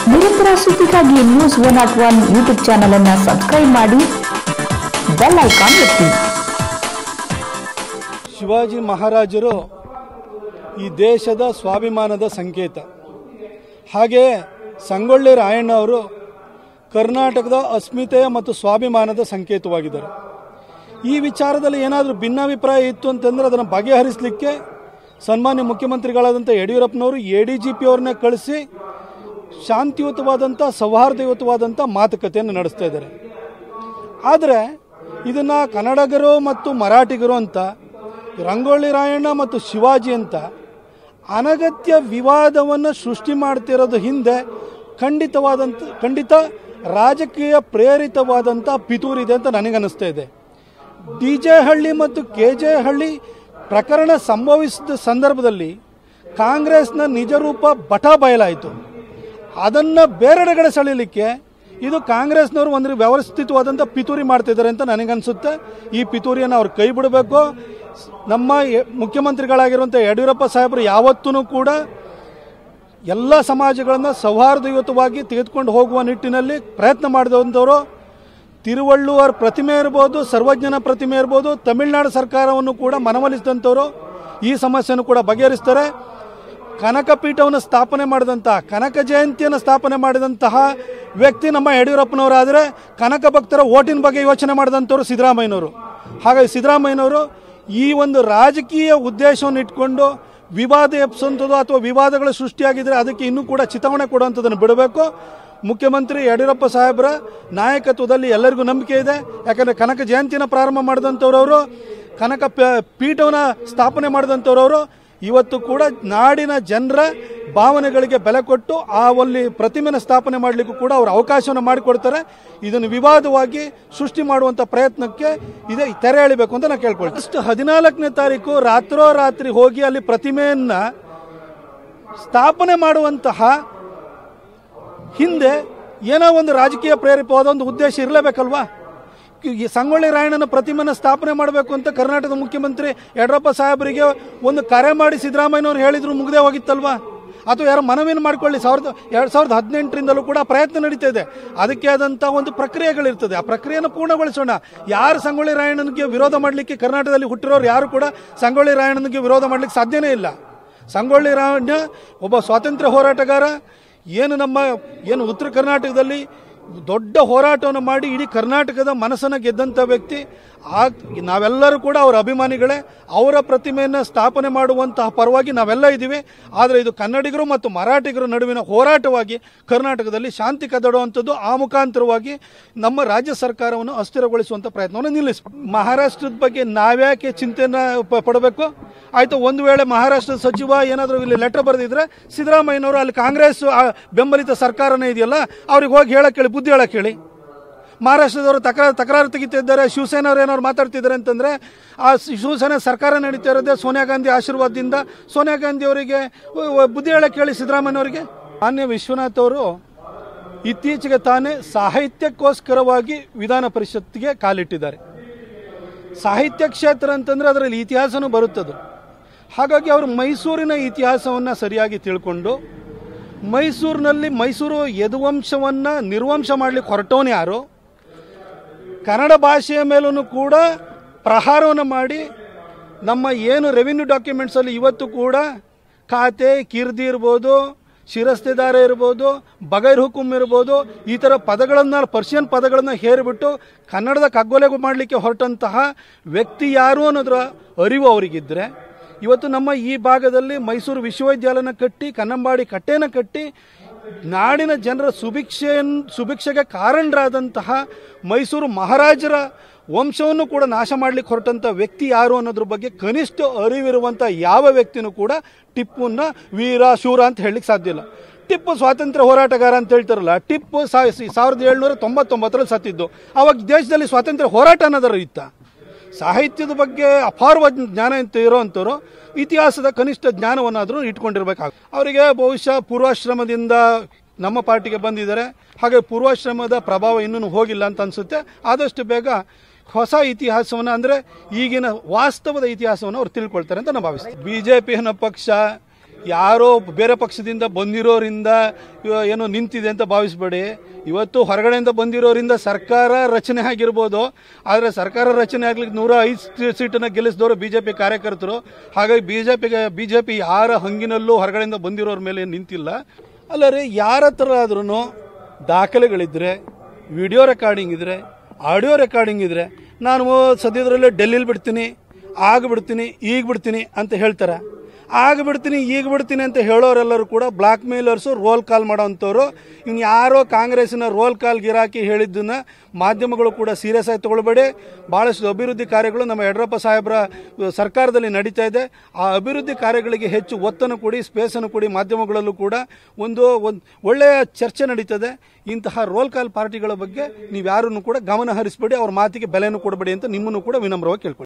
ನಿರಂತರ ಸುದ್ದಿಗಾಗಿ news one nought one YouTube channel ಅನ್ನು ಸಬ್ಸ್ಕ್ರೈಬ್ ಮಾಡಿ ಬೆಲ್ ಐಕಾನ್ ಒತ್ತಿ ಶಿವಾಜಿ ಮಹಾರಾಜರು ಈ ದೇಶದ ಸ್ವಾಭಿಮಾನದ ಸಂಕೇತ ಹಾಗೆಯೇ ಸಂಗೊಳ್ಳಿ ರಾಯಣ್ಣ ಅವರು ಕರ್ನಾಟಕದ ಅಸ್ಮಿತೆಯ ಮತ್ತು ಸ್ವಾಭಿಮಾನದ ಸಂಕೇತವಾಗಿದ್ದಾರೆ ಈ ವಿಚಾರದಲ್ಲಿ ಏನಾದರೂ ಭಿನ್ನಾಭಿಪ್ರಾಯ ಇತ್ತು ಅಂತಂದರೆ ಅದನ್ನು ಬಗೆಹರಿಸಲಿಕ್ಕೆ ಸನ್ಮಾನ್ಯ ಮುಖ್ಯಮಂತ್ರಿಗಳಾದಂಥ ಯಡಿಯೂರಪ್ಪನವರು ಎ ಡಿ ಜಿ ಪಿ ಅವ್ರನ್ನೇ ಕಳಿಸಿ ಶಾಂತಿಯುತವಾದಂಥ ಸೌಹಾರ್ದಯುತವಾದಂಥ ಮಾತುಕತೆಯನ್ನು ನಡೆಸ್ತಾ ಇದ್ದಾರೆ ಆದರೆ ಇದನ್ನು ಕನ್ನಡಿಗರು ಮತ್ತು ಮರಾಠಿಗರು ಅಂತ ರಂಗೋಳಿ ರಾಯಣ್ಣ ಮತ್ತು ಶಿವಾಜಿ ಅಂತ ಅನಗತ್ಯ ವಿವಾದವನ್ನು ಸೃಷ್ಟಿ ಮಾಡ್ತಿರೋದು ಹಿಂದೆ ಖಂಡಿತವಾದಂಥ ಖಂಡಿತ ರಾಜಕೀಯ ಪ್ರೇರಿತವಾದಂಥ ಪಿತೂರಿದೆ ಅಂತ ನನಗನ್ನಿಸ್ತಾ ಇದೆ ಡಿ ಜೆ ಹಳ್ಳಿ ಮತ್ತು ಕೆ ಜೆ ಹಳ್ಳಿ ಪ್ರಕರಣ ಸಂಭವಿಸಿದ ಸಂದರ್ಭದಲ್ಲಿ ಕಾಂಗ್ರೆಸ್ನ ನಿಜ ರೂಪ ಬಟ ಬಯಲಾಯಿತು ಅದನ್ನು ಬೇರೆಡೆಗಡೆ ಸೆಳೀಲಿಕ್ಕೆ ಇದು ಕಾಂಗ್ರೆಸ್ನವರು ಒಂದು ವ್ಯವಸ್ಥಿತವಾದಂಥ ಪಿತೂರಿ ಮಾಡ್ತಿದ್ದಾರೆ ಅಂತ ನನಗನ್ಸುತ್ತೆ ಈ ಪಿತೂರಿಯನ್ನು ಅವ್ರು ಕೈ ಬಿಡಬೇಕು ನಮ್ಮ ಯ- ಮುಖ್ಯಮಂತ್ರಿಗಳಾಗಿರುವಂಥ ಯಡಿಯೂರಪ್ಪ ಸಾಹೇಬರು ಯಾವತ್ತೂ ಕೂಡ ಎಲ್ಲ ಸಮಾಜಗಳನ್ನು ಸೌಹಾರ್ದಯುತವಾಗಿ ತೆಗೆದುಕೊಂಡು ಹೋಗುವ ನಿಟ್ಟಿನಲ್ಲಿ ಪ್ರಯತ್ನ ಮಾಡಿದಂಥವರು ತಿರುವಳ್ಳುವರ್ ಪ್ರತಿಮೆ ಇರ್ಬೋದು ಸರ್ವಜ್ಞನ ಪ್ರತಿಮೆ ಇರ್ಬೋದು ತಮಿಳುನಾಡು ಸರ್ಕಾರವನ್ನು ಕೂಡ ಮನವೊಲಿಸಿದಂಥವರು ಈ ಸಮಸ್ಯೆಯನ್ನು ಕೂಡ ಬಗೆಹರಿಸ್ತಾರೆ ಕನಕ ಪೀಠವನ್ನು ಸ್ಥಾಪನೆ ಮಾಡಿದಂತಹ ಕನಕ ಜಯಂತಿಯನ್ನು ಸ್ಥಾಪನೆ ಮಾಡಿದಂತಹ ವ್ಯಕ್ತಿ ನಮ್ಮ ಯಡಿಯೂರಪ್ಪನವರಾದರೆ ಕನಕ ಭಕ್ತರ ಓಟಿನ ಬಗ್ಗೆ ಯೋಚನೆ ಮಾಡಿದಂಥವ್ರು ಸಿದ್ದರಾಮಯ್ಯನವರು ಹಾಗಾಗಿ ಸಿದ್ದರಾಮಯ್ಯನವರು ಈ ಒಂದು ರಾಜಕೀಯ ಉದ್ದೇಶವನ್ನು ಇಟ್ಕೊಂಡು ವಿವಾದ ಎಪ್ಸೋಂಥದ್ದು ಅಥವಾ ವಿವಾದಗಳು ಸೃಷ್ಟಿಯಾಗಿದ್ದರೆ ಅದಕ್ಕೆ ಇನ್ನೂ ಕೂಡ ಚಿತಾವಣೆ ಕೊಡುವಂಥದ್ದನ್ನು ಬಿಡಬೇಕು ಮುಖ್ಯಮಂತ್ರಿ ಯಡಿಯೂರಪ್ಪ ಸಾಹೇಬರ ನಾಯಕತ್ವದಲ್ಲಿ ಎಲ್ಲರಿಗೂ ನಂಬಿಕೆ ಇದೆ ಯಾಕಂದರೆ ಕನಕ ಜಯಂತಿನ ಪ್ರಾರಂಭ ಮಾಡಿದಂಥವ್ರವರು ಕನಕ ಪ- ಪೀಠವನ್ನು ಸ್ಥಾಪನೆ ಮಾಡಿದಂಥವ್ರವರು ಇವತ್ತು ಕೂಡ ನಾಡಿನ ಜನರ ಭಾವನೆಗಳಿಗೆ ಬೆಲೆ ಕೊಟ್ಟು ಆ ಅಲ್ಲಿ ಪ್ರತಿಮೆನ ಸ್ಥಾಪನೆ ಮಾಡಲಿಕ್ಕೂ ಕೂಡ ಅವರು ಅವಕಾಶವನ್ನು ಮಾಡಿಕೊಡ್ತಾರೆ ಇದನ್ನು ವಿವಾದವಾಗಿ ಸೃಷ್ಟಿ ಮಾಡುವಂಥ ಪ್ರಯತ್ನಕ್ಕೆ ಇದೆ ತೆರೆ ಎಳಿಬೇಕು ಅಂತ ನಾನು ಕೇಳ್ಕೊಳ್ತೀನಿ ಅಷ್ಟು ಹದಿನಾಲ್ಕನೇ ತಾರೀಕು ರಾತ್ರೋರಾತ್ರಿ ಹೋಗಿ ಅಲ್ಲಿ ಪ್ರತಿಮೆಯನ್ನು ಸ್ಥಾಪನೆ ಮಾಡುವಂತಹ ಹಿಂದೆ ಏನೋ ಒಂದು ರಾಜಕೀಯ ಪ್ರೇರಿತವಾದ ಒಂದು ಉದ್ದೇಶ ಇರಲೇಬೇಕಲ್ವಾ ಈ ಸಂಗೊಳ್ಳಿ ರಾಯಣ್ಣನ ಪ್ರತಿಮೆನ ಸ್ಥಾಪನೆ ಮಾಡಬೇಕು ಅಂತ ಕರ್ನಾಟಕದ ಮುಖ್ಯಮಂತ್ರಿ ಯಡಿಯೂರಪ್ಪ ಸಾಹೇಬರಿಗೆ ಒಂದು ಕರೆ ಮಾಡಿ ಸಿದ್ದರಾಮಯ್ಯನವ್ರು ಹೇಳಿದ್ರು ಮುಗ್ದೇ ಹೋಗಿತ್ತಲ್ವಾ ಅಥವಾ ಯಾರು ಮನವಿಯನ್ನು ಮಾಡ್ಕೊಳ್ಳಿ ಸಾವಿರದ ಎರಡು ಸಾವಿರದ ಹದಿನೆಂಟರಿಂದಲೂ ಕೂಡ ಪ್ರಯತ್ನ ನಡೀತಾ ಇದೆ ಅದಕ್ಕೆ ಆದಂಥ ಒಂದು ಪ್ರಕ್ರಿಯೆಗಳಿರ್ತದೆ ಆ ಪ್ರಕ್ರಿಯೆಯನ್ನು ಪೂರ್ಣಗೊಳಿಸೋಣ ಯಾರು ಸಂಗೊಳ್ಳಿ ರಾಯಣ್ಣನಿಗೆ ವಿರೋಧ ಮಾಡಲಿಕ್ಕೆ ಕರ್ನಾಟಕದಲ್ಲಿ ಹುಟ್ಟಿರೋರು ಯಾರು ಕೂಡ ಸಂಗೊಳ್ಳಿ ರಾಯಣ್ಣನಿಗೆ ವಿರೋಧ ಮಾಡಲಿಕ್ಕೆ ಸಾಧ್ಯನೇ ಇಲ್ಲ ಸಂಗೊಳ್ಳಿ ರಾಯಣ್ಣ ಒಬ್ಬ ಸ್ವಾತಂತ್ರ್ಯ ಹೋರಾಟಗಾರ ಏನು ನಮ್ಮ ಏನು ಉತ್ತರ ಕರ್ನಾಟಕದಲ್ಲಿ ದೊಡ್ಡ ಹೋರಾಟವನ್ನು ಮಾಡಿ ಇಡೀ ಕರ್ನಾಟಕದ ಮನಸ್ಸನ್ನು ಗೆದ್ದಂಥ ವ್ಯಕ್ತಿ ಆ ನಾವೆಲ್ಲರೂ ಕೂಡ ಅವರ ಅಭಿಮಾನಿಗಳೇ ಅವರ ಪ್ರತಿಮೆಯನ್ನು ಸ್ಥಾಪನೆ ಮಾಡುವಂತಹ ಪರವಾಗಿ ನಾವೆಲ್ಲ ಇದ್ದೀವಿ ಆದರೆ ಇದು ಕನ್ನಡಿಗರು ಮತ್ತು ಮರಾಠಿಗರ ನಡುವಿನ ಹೋರಾಟವಾಗಿ ಕರ್ನಾಟಕದಲ್ಲಿ ಶಾಂತಿ ಕದಡುವಂಥದ್ದು ಆ ಮುಖಾಂತರವಾಗಿ ನಮ್ಮ ರಾಜ್ಯ ಸರ್ಕಾರವನ್ನು ಅಸ್ಥಿರಗೊಳಿಸುವಂಥ ಪ್ರಯತ್ನವನ್ನು ನಿಲ್ಲಿಸಬೇಕು ಮಹಾರಾಷ್ಟ್ರದ ಬಗ್ಗೆ ನಾವ್ಯಾಕೆ ಚಿಂತೆಯನ್ನು ಪ- ಪಡಬೇಕು ಆಯಿತು ಒಂದು ವೇಳೆ ಮಹಾರಾಷ್ಟ್ರದ ಸಚಿವ ಏನಾದರೂ ಇಲ್ಲಿ ಲೆಟರ್ ಬರೆದಿದ್ರೆ ಸಿದ್ದರಾಮಯ್ಯನವರು ಅಲ್ಲಿ ಕಾಂಗ್ರೆಸ್ ಆ, ಬೆಂಬಲಿತ ಸರ್ಕಾರನೇ ಇದೆಯಲ್ಲ ಅವ್ರಿಗೆ ಹೋಗಿ ಹೇಳಕ್ಕೆ ಹೇಳಿ ಬುದ್ಧಿ ಹೇಳಕ್ಕೆ ಹೇಳಿ ಮಹಾರಾಷ್ಟ್ರದವರು ತಕರಾರು ತಕರಾರು ತೆಗಿತಿದ್ದಾರೆ ಶಿವಸೇನೆಯವರು ಏನಾದ್ರು ಮಾತಾಡ್ತಿದ್ದಾರೆ ಅಂತಂದರೆ ಆ ಸಿ- ಶಿವಸೇನೆ ಸರ್ಕಾರ ನಡೀತಾ ಇರೋದೇ ಸೋನಿಯಾ ಗಾಂಧಿ ಆಶೀರ್ವಾದದಿಂದ ಸೋನಿಯಾ ಗಾಂಧಿ ಅವರಿಗೆ ವ- ವ- ಬುದ್ಧಿ ಹೇಳಕ್ಕೆ ಹೇಳಿ ಸಿದ್ದರಾಮಯ್ಯನವರಿಗೆ ಮಾನ್ಯ ವಿಶ್ವನಾಥ್ ಅವರು ಇತ್ತೀಚೆಗೆ ತಾನೇ ಸಾಹಿತ್ಯಕ್ಕೋಸ್ಕರವಾಗಿ ವಿಧಾನ ಪರಿಷತ್ಗೆ ಕಾಲಿಟ್ಟಿದ್ದಾರೆ ಸಾಹಿತ್ಯ ಕ್ಷೇತ್ರ ಅಂತಂದರೆ ಅದರಲ್ಲಿ ಇತಿಹಾಸನೂ ಬರುತ್ತದು ಹಾಗಾಗಿ ಅವರು ಮೈಸೂರಿನ ಇತಿಹಾಸವನ್ನು ಸರಿಯಾಗಿ ತಿಳ್ಕೊಂಡು ಮೈಸೂರಿನಲ್ಲಿ ಮೈಸೂರು ಯದುವಂಶವನ್ನು ನಿರ್ವಂಶ ಮಾಡಲಿಕ್ಕೆ ಹೊರಟವನು ಯಾರು ಕನ್ನಡ ಭಾಷೆಯ ಮೇಲೂ ಕೂಡ ಪ್ರಹಾರವನ್ನು ಮಾಡಿ ನಮ್ಮ ಏನು ರೆವಿನ್ಯೂ ಡಾಕ್ಯುಮೆಂಟ್ಸಲ್ಲಿ ಇವತ್ತು ಕೂಡ ಖಾತೆ ಕಿರ್ದಿ ಇರ್ಬೋದು ಶಿರಸ್ತೆದಾರ ಇರ್ಬೋದು ಬಗೈರ್ ಹುಕುಮ್ ಇರ್ಬೋದು ಈ ಥರ ಪದಗಳನ್ನು ಪರ್ಷಿಯನ್ ಪದಗಳನ್ನು ಹೇರಿಬಿಟ್ಟು ಕನ್ನಡದ ಕಗ್ಗೊಲೆಗೂ ಮಾಡಲಿಕ್ಕೆ ಹೊರಟಂತಹ ವ್ಯಕ್ತಿ ಯಾರು ಅನ್ನೋದ್ರ ಅರಿವು ಅವರಿಗಿದ್ದರೆ ಇವತ್ತು ನಮ್ಮ ಈ ಭಾಗದಲ್ಲಿ ಮೈಸೂರು ವಿಶ್ವವಿದ್ಯಾಲಯನ ಕಟ್ಟಿ ಕನ್ನಂಬಾಡಿ ಕಟ್ಟೆನ ಕಟ್ಟಿ ನಾಡಿನ ಜನರ ಸುಭಿಕ್ಷೆಯನ್ ಸುಭಿಕ್ಷೆಗೆ ಕಾರಣರಾದಂತಹ ಮೈಸೂರು ಮಹಾರಾಜರ ವಂಶವನ್ನು ಕೂಡ ನಾಶ ಮಾಡಲಿಕ್ಕೆ ಹೊರಟಂಥ ವ್ಯಕ್ತಿ ಯಾರು ಅನ್ನೋದ್ರ ಬಗ್ಗೆ ಕನಿಷ್ಠ ಅರಿವಿರುವಂಥ ಯಾವ ವ್ಯಕ್ತಿನೂ ಕೂಡ ಟಿಪ್ಪುನ ವೀರ ಶೂರ ಅಂತ ಹೇಳಲಿಕ್ಕೆ ಸಾಧ್ಯ ಇಲ್ಲ ಟಿಪ್ಪು ಸ್ವಾತಂತ್ರ್ಯ ಹೋರಾಟಗಾರ ಅಂತ ಹೇಳ್ತಾರಲ್ಲ ಟಿಪ್ಪು ಸಾ- ಸಿ- ಸಾವಿರದ ಏಳ್ನೂರ ತೊಂಬತ್ತೊಂಬತ್ತರಲ್ಲಿ ಸತ್ತಿದ್ದು ಅವಾಗ ದೇಶದಲ್ಲಿ ಸ್ವಾತಂತ್ರ್ಯ ಹೋರಾಟ ಅನ್ನೋದರ ಇತ್ತ ಸಾಹಿತ್ಯದ ಬಗ್ಗೆ ಅಪಾರವಾದ ಜ್ಞಾನ ಅಂತ ಇರೋವಂಥವ್ರು ಇತಿಹಾಸದ ಕನಿಷ್ಠ ಜ್ಞಾನವನ್ನಾದರೂ ಇಟ್ಕೊಂಡಿರ್ಬೇಕಾಗ ಅವರಿಗೆ ಬಹುಶಃ ಪೂರ್ವಾಶ್ರಮದಿಂದ ನಮ್ಮ ಪಾರ್ಟಿಗೆ ಬಂದಿದ್ದಾರೆ ಹಾಗೆ ಪೂರ್ವಾಶ್ರಮದ ಪ್ರಭಾವ ಇನ್ನೂ ಹೋಗಿಲ್ಲ ಅಂತ ಅನಿಸುತ್ತೆ ಆದಷ್ಟು ಬೇಗ ಹೊಸ ಇತಿಹಾಸವನ್ನು ಅಂದರೆ ಈಗಿನ ವಾಸ್ತವದ ಇತಿಹಾಸವನ್ನು ಅವ್ರು ತಿಳ್ಕೊಳ್ತಾರೆ ಅಂತ ನಾನು ಭಾವಿಸ್ತೀನಿ ಬಿ ಜೆ ಪಿ ಅನ್ನೋ ಪಕ್ಷ ಯಾರೋ ಬೇರೆ ಪಕ್ಷದಿಂದ ಬಂದಿರೋರಿಂದ ಇವ- ಏನೋ ನಿಂತಿದೆ ಅಂತ ಭಾವಿಸಬೇಡಿ ಇವತ್ತು ಹೊರಗಡೆಯಿಂದ ಬಂದಿರೋರಿಂದ ಸರ್ಕಾರ ರಚನೆ ಆಗಿರ್ಬೋದು ಆದರೆ ಸರ್ಕಾರ ರಚನೆ ಆಗ್ಲಿಕ್ಕೆ ನೂರ ಐದು ಸೀಟನ್ನು ಗೆಲ್ಲಿಸಿದವರು ಬಿ ಜೆ ಪಿ ಕಾರ್ಯಕರ್ತರು ಹಾಗಾಗಿ ಬಿ ಜೆ ಪಿಗೆ ಬಿ ಜೆ ಪಿ ಯಾರ ಹಂಗಿನಲ್ಲೂ ಹೊರಗಡೆಯಿಂದ ಬಂದಿರೋರ ಮೇಲೆ ನಿಂತಿಲ್ಲ ಅಲ್ಲರಿ ಯಾರ ಹತ್ರ ಆದ್ರೂ ದಾಖಲೆಗಳಿದ್ರೆ ವಿಡಿಯೋ ರೆಕಾರ್ಡಿಂಗ್ ಇದ್ರೆ ಆಡಿಯೋ ರೆಕಾರ್ಡಿಂಗ್ ಇದ್ರೆ ನಾನು ಸದ್ಯದಲ್ಲೇ ಡೆಲ್ಲಿಲಿ ಬಿಡ್ತೀನಿ ಆಗ ಬಿಡ್ತೀನಿ ಈಗ ಬಿಡ್ತೀನಿ ಅಂತ ಹೇಳ್ತಾರೆ ಆಗ ಬಿಡ್ತೀನಿ ಈಗ ಬಿಡ್ತೀನಿ ಅಂತ ಹೇಳೋರೆಲ್ಲರೂ ಕೂಡ ಬ್ಲಾಕ್ ಮೇಲರ್ಸು ರೋಲ್ ಕಾಲ್ ಮಾಡೋವಂಥವ್ರು ಇನ್ನು ಯಾರೋ ಕಾಂಗ್ರೆಸ್ಸಿನ ರೋಲ್ ಕಾಲ್ ಗಿರಾಕಿ ಹೇಳಿದ್ದನ್ನ ಮಾಧ್ಯಮಗಳು ಕೂಡ ಸೀರಿಯಸ್ ಆಗಿ ತಗೊಳ್ಬೇಡಿ ಭಾಳಷ್ಟು ಅಭಿವೃದ್ಧಿ ಕಾರ್ಯಗಳು ನಮ್ಮ ಯಡಿಯೂರಪ್ಪ ಸಾಹೇಬರ ಸರ್ಕಾರದಲ್ಲಿ ನಡೀತಾ ಇದೆ ಆ ಅಭಿವೃದ್ಧಿ ಕಾರ್ಯಗಳಿಗೆ ಹೆಚ್ಚು ಒತ್ತನ್ನು ಕೊಡಿ ಸ್ಪೇಸನ್ನು ಕೊಡಿ ಮಾಧ್ಯಮಗಳಲ್ಲೂ ಕೂಡ ಒಂದು ಒಂದು ಒಳ್ಳೆಯ ಚರ್ಚೆ ನಡೀತದೆ ಇಂತಹ ರೋಲ್ ಕಾಲ್ ಪಾರ್ಟಿಗಳ ಬಗ್ಗೆ ನೀವು ಯಾರನ್ನು ಕೂಡ ಗಮನ ಹರಿಸಬೇಡಿ ಅವ್ರ ಮಾತಿಗೆ ಬೆಲೆಯನ್ನು ಕೊಡಬೇಡಿ ಅಂತ ನಿಮ್ಮನ್ನು ಕೂಡ ವಿನಮ್ರವಾಗಿ ಕೇಳ್ಕೊಳ್ಳಿ